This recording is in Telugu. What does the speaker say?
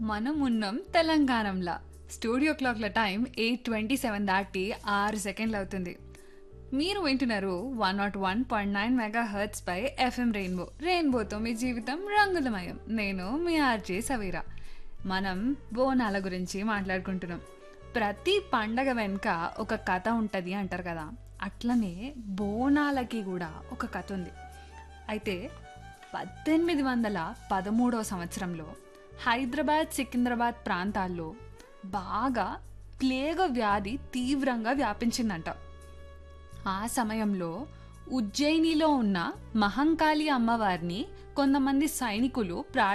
మనం ఉన్నాం తెలంగాణంలా స్టూడియో క్లాక్ల టైం ఎయిట్ ట్వంటీ సెవెన్ దాటి ఆరు సెకండ్లు అవుతుంది మీరు వింటున్నారు one naught one point nine mega hertz పై ఎఫ్ఎం రెయిన్బో రెయిన్బోతో మీ జీవితం రంగులమయం నేను మీ ఆర్జే సవీరా మనం బోనాల గురించి మాట్లాడుకుంటున్నాం ప్రతి పండగ వెనుక ఒక కథ ఉంటుంది అంటారు కదా అట్లనే బోనాలకి కూడా ఒక కథ ఉంది అయితే పద్దెనిమిది వందల పదమూడవ సంవత్సరంలో హైదరాబాద్ సికింద్రాబాద్ ప్రాంతాల్లో బాగా ప్లేగ వ్యాధి తీవ్రంగా వ్యాపించిందంట ఆ సమయంలో ఉజ్జయినిలో ఉన్న మహంకాళి అమ్మవారిని కొంతమంది సైనికులు ప్రా